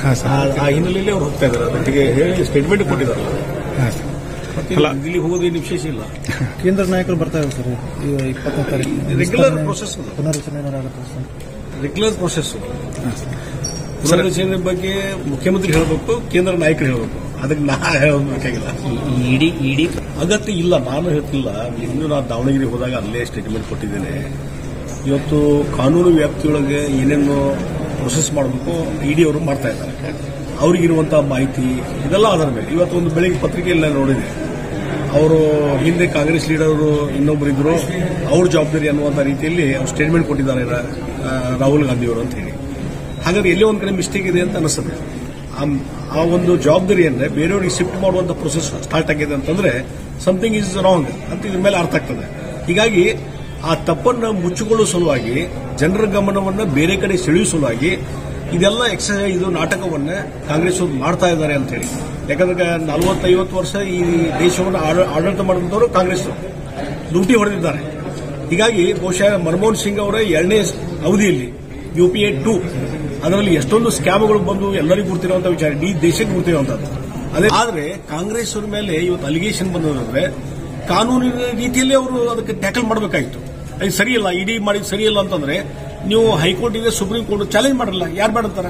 ಹಾಂ ಸರ್ ಆ- ಆ ಹಿನ್ನೆಲೆಯಲ್ಲಿ ಅವ್ರು ಹೋಗ್ತಾ ಇದ್ದಾರೆ ಅದಕ್ಕೆ ಹೇಳಿ ಸ್ಟೇಟ್ಮೆಂಟ್ ಕೊಟ್ಟಿದ್ದಾರೆ ಹಾಂ ಸರ್ ಮತ್ತೆ ಇಲ್ಲಿ ಇಲ್ಲಿ ಹೋಗೋದೇನು ವಿಶೇಷ ಇಲ್ಲ ಕೇಂದ್ರ ನಾಯಕರು ಬರ್ತಾ ಇದ್ದಾರೆ ಸರ್ ಈಗ ಇಪ್ಪತ್ತನೇ ತಾರೀಕು ರೆಗ್ಯುಲರ್ ಪ್ರೊಸೆಸ್ ಪುನರ್ರಚನೆ ಏನಾರು ಆಗುತ್ತೆ ಸರ್ ರೆಗ್ಯುಲರ್ ಪ್ರೊಸೆಸ್ ಪುನರ್ರಚನೆ ಬಗ್ಗೆ ಮುಖ್ಯಮಂತ್ರಿ ಹೇಳಬೇಕು ಕೇಂದ್ರ ನಾಯಕರು ಹೇಳಬೇಕು ಅದಕ್ಕೆ ನಾ ಹೇಳಬೇಕಾಗಿಲ್ಲ ಇಡೀ ಇಡೀ ಅಗತ್ಯ ಇಲ್ಲ ನಾನು ಹೇಳ್ತಿಲ್ಲ ಇಂದು ನಾನು ದಾವಣಗೆರೆ ಹೋದಾಗ ಅಲ್ಲೇ ಸ್ಟೇಟ್ಮೆಂಟ್ ಕೊಟ್ಟಿದ್ದೇನೆ ಇವತ್ತು ಕಾನೂನು ವ್ಯಾಪ್ತಿಯೊಳಗೆ ಏನೇನು ಪ್ರೊಸೆಸ್ ಮಾಡಬೇಕು ಇಡಿ ಅವರು ಮಾಡ್ತಾ ಇದ್ದಾರೆ ಅವ್ರಿಗಿರುವಂತಹ ಮಾಹಿತಿ ಇದೆಲ್ಲ ಅದರ ಮೇಲೆ ಇವತ್ತು ಒಂದು ಬೆಳಿಗ್ಗೆ ಪತ್ರಿಕೆಯಲ್ಲ ನೋಡಿದೆ ಅವರು ಹಿಂದೆ ಕಾಂಗ್ರೆಸ್ ಲೀಡರ್ ಇನ್ನೊಬ್ಬರು ಇದ್ರು ಅವ್ರ ಜವಾಬ್ದಾರಿ ಅನ್ನುವಂಥ ರೀತಿಯಲ್ಲಿ ಅವ್ರು ಸ್ಟೇಟ್ಮೆಂಟ್ ಕೊಟ್ಟಿದ್ದಾರೆ ರಾ- ಆ, ರಾಹುಲ್ ಗಾಂಧಿ ಅವರು ಅಂತ ಹೇಳಿ ಹಾಗಾದ್ರೆ ಎಲ್ಲೇ ಒಂದು ಕಡೆ ಮಿಸ್ಟೇಕ್ ಇದೆ ಅಂತ ಅನಿಸ್ತದೆ ಆ- ಆ ಒಂದು ಜವಾಬ್ದಾರಿಯನ್ನೇ ಬೇರೆಯವರಿಗೆ ಶಿಫ್ಟ್ ಮಾಡುವಂತ ಪ್ರೊಸೆಸ್ ಸ್ಟಾರ್ಟ್ ಆಗಿದೆ ಅಂತಂದ್ರೆ ಸಮಥಿಂಗ್ ಈಸ್ ರಾಂಗ್ ಅಂತ ಇದ್ರ ಮೇಲೆ ಅರ್ಥ ಆಗ್ತದೆ ಹೀಗಾಗಿ ಆ ತಪ್ಪನ್ನು ಮುಚ್ಚಿಕೊಳ್ಳುವ ಸಲುವಾಗಿ ಜನರ ಗಮನವನ್ನ ಬೇರೆ ಕಡೆ ಸೆಳೆಯುವ ಸಲುವಾಗಿ ಇದೆಲ್ಲ ಎಕ್ಸರ್ಸೈಸ್ ಇದು ನಾಟಕವನ್ನ ಕಾಂಗ್ರೆಸ್ ಅವರು ಮಾಡ್ತಾ ಇದ್ದಾರೆ ಅಂತ ಹೇಳಿ ಯಾಕಂದ್ರೆ ನಲವತ್ತೈವತ್ತು ವರ್ಷ ಈ ದೇಶವನ್ನು ಆಡ- ಆಡಳಿತ ಮಾಡಿದವರು ಕಾಂಗ್ರೆಸ್ ಲೂಟಿ ಹೊಡೆದಿದ್ದಾರೆ ಹೀಗಾಗಿ ಬಹುಶಃ ಮನಮೋಹನ್ ಸಿಂಗ್ ಅವರ ಎರಡನೇ ಅವಧಿಯಲ್ಲಿ ಯು ಪಿ ಎ ಟೂ ಅದರಲ್ಲಿ ಎಷ್ಟೊಂದು ಸ್ಕ್ಯಾಮ್ಗಳು ಬಂದು ಎಲ್ಲರಿಗೂ ಗುರ್ತಿರುವಂತಹ ವಿಚಾರ ಇಡೀ ದೇಶಕ್ಕೆ ಗುರ್ತಿರುವಂತದ್ದು ಅದೇ ಆದ್ರೆ ಕಾಂಗ್ರೆಸ್ ಅವ್ರ ಮೇಲೆ ಇವತ್ತು ಅಲಿಗೇಷನ್ ಬಂದದಂದ್ರೆ ಕಾನೂನಿನ ರೀತಿಯಲ್ಲಿ ಅವರು ಅದಕ್ಕೆ ಟ್ಯಾಕಲ್ ಮಾಡಬೇಕಾಗಿತ್ತು ಅದು ಸರಿಯಲ್ಲ ಇಡಿ ಮಾಡಿದ್ ಸರಿಯಲ್ಲ ಅಂತಂದ್ರೆ ನೀವು ಹೈಕೋರ್ಟ್ ಇದೆ ಸುಪ್ರೀಂ ಕೋರ್ಟ್ ಚಾಲೆಂಜ್ ಮಾಡಲ್ಲ ಯಾರು ಮಾಡಂತಾರ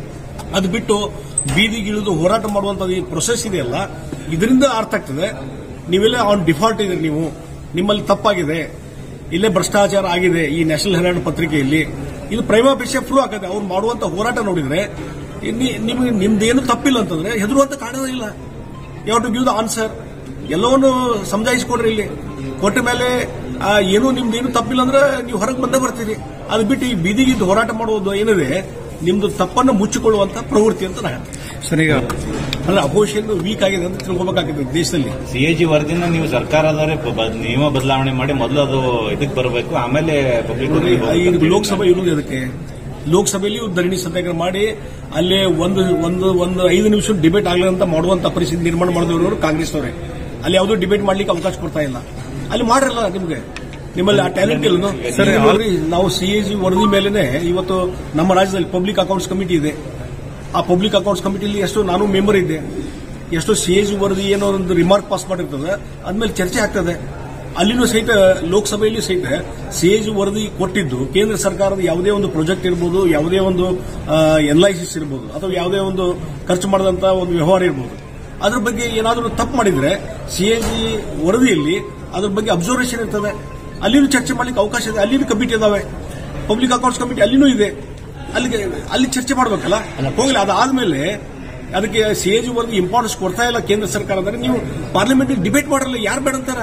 ಅದು ಬಿಟ್ಟು ಬೀದಿಗಿಳಿದು ಹೋರಾಟ ಮಾಡುವಂತದ್ದು ಈ ಪ್ರೊಸೆಸ್ ಇದೆಯಲ್ಲ ಇದರಿಂದ ಅರ್ಥ ಆಗ್ತದೆ ನೀವೆಲ್ಲ ಆನ್ ಡಿಫಾಲ್ಟ್ ಇದ್ರಿ ನೀವು ನಿಮ್ಮಲ್ಲಿ ತಪ್ಪಾಗಿದೆ ಇಲ್ಲೇ ಭ್ರಷ್ಟಾಚಾರ ಆಗಿದೆ ಈ ನ್ಯಾಷನಲ್ ಹೆರಾಲ್ಡ್ ಪತ್ರಿಕೆಯಲ್ಲಿ ಇದು ಪ್ರೈಮಾಪೇಕ್ಷೆ ಫ್ಲೂ ಆಗದೆ ಅವ್ರು ಮಾಡುವಂತ ಹೋರಾಟ ನೋಡಿದ್ರೆ ಇನ್ನು- ನಿಮ್ಗೆ ನಿಮ್ದೇನು ತಪ್ಪಿಲ್ಲ ಅಂತಂದ್ರೆ ಹೆದರುವಂತ ಕಾರಣ ಇಲ್ಲ ಯಾವ ಟು ಗಿವ್ ದ ಆನ್ಸರ್ ಎಲ್ಲವನ್ನು ಸಮಜಾಯಿಸಿಕೊಡ್ರಿ ಇಲ್ಲಿ ಕೊಟ್ಟ ಮೇಲೆ ಆ, ಏನು ನಿಮ್ದೇನು ತಪ್ಪಿಲ್ಲ ಅಂದ್ರೆ ನೀವು ಹೊರಗೆ ಬಂದೇ ಬರ್ತೀರಿ ಅದು ಬಿಟ್ಟು ಈ ಬೀದಿಗಿದ್ದು ಹೋರಾಟ ಮಾಡುವುದು ಏನಿದೆ ನಿಮ್ದು ತಪ್ಪನ್ನು ಮುಚ್ಚಿಕೊಳ್ಳುವಂತ ಪ್ರವೃತ್ತಿ ಅಂತ ನಾನು ಹೇಳ್ತೀನಿ ಸರ್ ಈಗ ಅಂದ್ರೆ ಅಪೋಸಿಷನ್ ವೀಕ್ ಆಗಿದೆ ಅಂತ ತಿಳ್ಕೊಬೇಕಾಗಿದೆ ದೇಶದಲ್ಲಿ ಸಿಎಜಿ ವರದಿನ ನೀವು ಸರ್ಕಾರದವರೇ ಬ- ಬ- ನಿಯಮ ಬದಲಾವಣೆ ಮಾಡಿ ಮೊದಲು ಅದು ಇದಕ್ಕೆ ಬರಬೇಕು ಆಮೇಲೆ ಪಬ್ಲಿಕ್ ನೋಡ್ರಿ, ಈಗ ಲೋಕಸಭೆ ಇರುವುದು ಅದಕ್ಕೆ ಲೋಕಸಭೆಯಲ್ಲಿ ಇವ್ರು ಧರಣಿ ಸತ್ಯಾಗ್ರಹ ಮಾಡಿ ಅಲ್ಲೇ ಒಂದು ಒಂದು ಒಂದು ಐದು ನಿಮಿಷ ಡಿಬೇಟ್ ಆಗಲಿ ಅಂತ ಮಾಡುವಂತ ಪರಿಸ್ಥಿತಿ ನಿರ್ಮಾಣ ಮಾಡಿದವರು ಕಾಂಗ್ರೆಸ್ ಅವರೇ ಅಲ್ಲಿ ಯಾವುದೂ ಡಿಬೇಟ್ ಮಾಡ್ಲಿಕ್ಕೆ ಅವಕಾಶ ಕೊಡ್ತಾ ಇಲ್ಲ ಅಲ್ಲಿ ಮಾಡ್ರಲ್ಲ ನಿಮ್ಗೆ ನಿಮ್ಮಲ್ಲಿ ಆ ಟ್ಯಾಲೆಂಟ್ ಇಲ್ಲ ಸರ್ ನೋಡ್ರಿ ನಾವು ಸಿಎಜಿ ವರದಿ ಮೇಲೆನೆ ಇವತ್ತು ನಮ್ಮ ರಾಜ್ಯದಲ್ಲಿ ಪಬ್ಲಿಕ್ ಅಕೌಂಟ್ಸ್ ಕಮಿಟಿ ಇದೆ ಆ ಪಬ್ಲಿಕ್ ಅಕೌಂಟ್ಸ್ ಕಮಿಟಿಲಿ ಎಷ್ಟು ನಾನು ಮೆಂಬರ್ ಇದ್ದೆ ಎಷ್ಟು ಸಿಎಜಿ ವರದಿ ಏನೋ ಒಂದು ರಿಮಾರ್ಕ್ ಪಾಸ್ ಮಾಡಿರ್ತದೆ ಅದ್ಮೇಲೆ ಚರ್ಚೆ ಆಗ್ತದೆ ಅಲ್ಲಿನೂ ಸಹಿತ ಲೋಕಸಭೆಯಲ್ಲಿ ಸಹಿತ ಸಿಎಜಿ ವರದಿ ಕೊಟ್ಟಿದ್ದು ಕೇಂದ್ರ ಸರ್ಕಾರದ ಯಾವುದೇ ಒಂದು ಪ್ರಾಜೆಕ್ಟ್ ಇರ್ಬೋದು ಯಾವುದೇ ಒಂದು ಎನ್ಲೈಸಿಸ್ ಇರ್ಬೋದು ಅಥವಾ ಯಾವುದೇ ಒಂದು ಖರ್ಚು ಮಾಡಿದಂತ ಒಂದು ವ್ಯವಹಾರ ಇರ್ಬೋದು ಅದ್ರ ಬಗ್ಗೆ ಏನಾದರೂ ತಪ್ಪು ಮಾಡಿದ್ರೆ ಸಿಎಜಿ ವರದಿಯಲ್ಲಿ ಅದ್ರ ಬಗ್ಗೆ ಅಬ್ಸರ್ವೇಷನ್ ಇರ್ತದೆ ಅಲ್ಲಿನೂ ಚರ್ಚೆ ಮಾಡ್ಲಿಕ್ಕೆ ಅವಕಾಶ ಇದೆ ಅಲ್ಲಿನೂ ಕಮಿಟಿ ಇದಾವೆ ಪಬ್ಲಿಕ್ ಅಕೌಂಟ್ಸ್ ಕಮಿಟಿ ಅಲ್ಲಿನೂ ಇದೆ ಅಲ್ಲಿಗೆ ಅಲ್ಲಿ ಚರ್ಚೆ ಮಾಡ್ಬೇಕಲ್ಲ ಹೋಗ್ಲಿ ಅದಾದ್ಮೇಲೆ ಅದಕ್ಕೆ ಸಿಎಜಿ ವರದಿ ಇಂಪಾರ್ಟೆನ್ಸ್ ಕೊಡ್ತಾ ಇಲ್ಲ ಕೇಂದ್ರ ಸರ್ಕಾರ ಅಂದ್ರೆ ನೀವು ಪಾರ್ಲಿಮೆಂಟ್ ಡಿಬೇಟ್ ಮಾಡಲ್ಲ ಯಾರು ಬೇಡ ಅಂತಾರ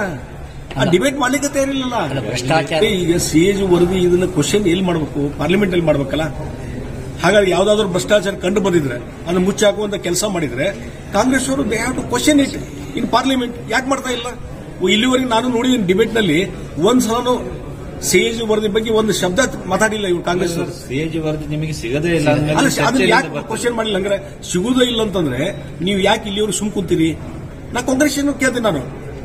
ಆ ಡಿಬೇಟ್ ಮಾಡ್ಲಿಕ್ಕೆ ತಯಾರಿಲ್ಲ ಭ್ರಷ್ಟಾಚಾರ. ಈಗ ಸಿಎಜಿ ವರದಿ ಇದನ್ನ ಕ್ವಶನ್ ಎಲ್ಲಿ ಮಾಡಬೇಕು ಪಾರ್ಲಿಮೆಂಟ್ ಅಲ್ಲಿ ಮಾಡ್ಬೇಕಲ್ಲ ಹಾಗಾಗಿ ಯಾವ್ದಾದ್ರು ಭ್ರಷ್ಟಾಚಾರ ಕಂಡು ಬಂದಿದ್ರೆ ಅದನ್ನ ಮುಚ್ಚಾಕುವಂತ ಕೆಲಸ ಮಾಡಿದ್ರೆ ಕಾಂಗ್ರೆಸ್ ಅವರು they have to question it in parliament ಯಾಕೆ ಮಾಡ್ತಾ ಇಲ್ಲ ಇಲ್ಲಿವರೆಗೆ ನಾನು ನೋಡಿದ್ದೀನಿ ಡಿಬೇಟ್ ನಲ್ಲಿ ಒಂದ್ ಸಲನು ಸಿಎಜಿ ವರದಿ ಬಗ್ಗೆ ಒಂದು ಶಬ್ದ ಮಾತಾಡಿಲ್ಲ ಇವರು ಕಾಂಗ್ರೆಸ್ ಅವರು ಸಿಎಜಿ ವರದಿ ನಿಮಗೆ ಸಿಗದೇ ಇಲ್ಲ ಅಂದ್ಮೇಲೆ ಅಲ್ಲ ಅದನ್ನ ಚರ್ಚೆಯಿಂದ ಯಾಕೆ ಬರ್ತದೆ. ಕ್ವಶನ್ ಮಾಡಿಲ್ಲ ಅಂದ್ರೆ ಸಿಗುವುದೇ ಇಲ್ಲ ಅಂತಂದ್ರೆ ನೀವು ಯಾಕೆ ಇಲ್ಲಿಯವರು ಸುಮ್ ಕುಂತೀರಿ ನಾ ಕಾಂಗ್ರೆಸ್ ಏನು ಕೇಳ್ತೀನಿ ನಾನು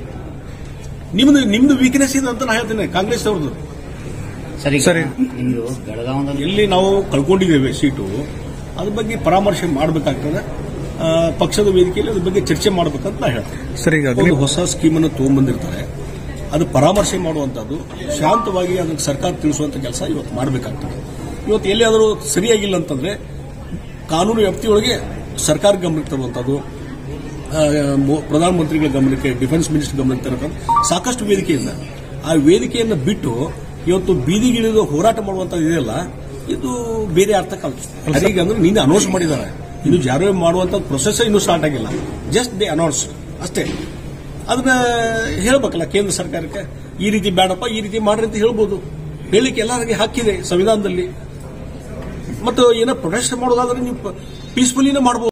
ನಿಮ್ದು ನಿಮ್ದು ವೀಕ್ನೆಸ್ ಇದೆ ಅಂತ ನಾ ಹೇಳ್ತೇನೆ ಕಾಂಗ್ರೆಸ್ ಅವ್ರದ್ದು ಸರಿ. ಸರಿ ನಿಮ್ದು ಬೆಳಗಾವದಲ್ಲಿ ಎಲ್ಲಿ ನಾವು ಕಳ್ಕೊಂಡಿದ್ದೇವೆ ಸೀಟು ಅದ್ರ ಬಗ್ಗೆ ಪರಾಮರ್ಶೆ ಮಾಡಬೇಕಾಗ್ತದೆ ಆ, ಪಕ್ಷದ ವೇದಿಕೆಯಲ್ಲಿ ಅದ್ರ ಬಗ್ಗೆ ಚರ್ಚೆ ಮಾಡಬೇಕಂತ ನಾ ಹೇಳ್ತೇನೆ ಸರ್ ಈಗ ಒಂದು ಅಗ್ನಿ ಹೊಸ ಸ್ಕೀಮನ್ನು ತಗೊಂಡ್ಬಂದಿರ್ತಾರೆ ಅದು ಪರಾಮರ್ಶೆ ಮಾಡುವಂತದ್ದು ಶಾಂತವಾಗಿ ಅದಕ್ಕೆ ಸರ್ಕಾರ ತಿಳಿಸುವಂತ ಕೆಲಸ ಇವತ್ತು ಮಾಡಬೇಕಾಗ್ತದೆ ಇವತ್ತು ಎಲ್ಲಿಯಾದರೂ ಸರಿಯಾಗಿಲ್ಲ ಅಂತಂದ್ರೆ ಕಾನೂನು ವ್ಯಾಪ್ತಿಯೊಳಗೆ ಸರ್ಕಾರ ಗಮನಕ್ಕೆ ತರುವಂತದ್ದು ಆ, ಮೊ- ಪ್ರಧಾನಮಂತ್ರಿಗಳ ಗಮನಕ್ಕೆ ಡಿಫೆನ್ಸ್ ಮಿನಿಸ್ಟರ್ ಗಮನಕ್ಕೆ ತರಬೇಕು ಸಾಕಷ್ಟು ವೇದಿಕೆ ಇದೆ ಆ ವೇದಿಕೆಯನ್ನು ಬಿಟ್ಟು ಇವತ್ತು ಬೀದಿಗಿಳಿದು ಹೋರಾಟ ಮಾಡುವಂತದ್ದು ಇದೆಯಲ್ಲ ಇದು ಬೇರೆ ಅರ್ಥ ಕಲ್ಪಿಸ್ತದೆ ಈಗ ಅಂದ್ರೆ ನಿನ್ನೆ ಅನೌನ್ಸ್ ಮಾಡಿದ್ದಾರೆ ಇನ್ನು ಜಾರಿ ಮಾಡುವಂತ ಪ್ರೊಸೆಸ್ ಇನ್ನೂ ಸ್ಟಾರ್ಟ್ ಆಗಿಲ್ಲ ಜಸ್ಟ್ ದೇ ಅನೌನ್ಸ್ ಅಷ್ಟೇ ಅದನ್ನ ಹೇಳ್ಬೇಕಲ್ಲ ಕೇಂದ್ರ ಸರ್ಕಾರಕ್ಕೆ ಈ ರೀತಿ ಬೇಡಪ್ಪ ಈ ರೀತಿ ಮಾಡ್ರಿ ಅಂತ ಹೇಳ್ಬೋದು ಹೇಳಿಕೆ ಎಲ್ಲರಿಗೆ ಹಾಕಿದೆ ಸಂವಿಧಾನದಲ್ಲಿ ಮತ್ತು ಏನೋ ಪ್ರೊಟೆಸ್ಟ್ ಮಾಡೋದಾದ್ರೆ ನೀವು ಪೀಸ್ಫುಲ್ಲಿನೇ ಮಾಡಬಹುದು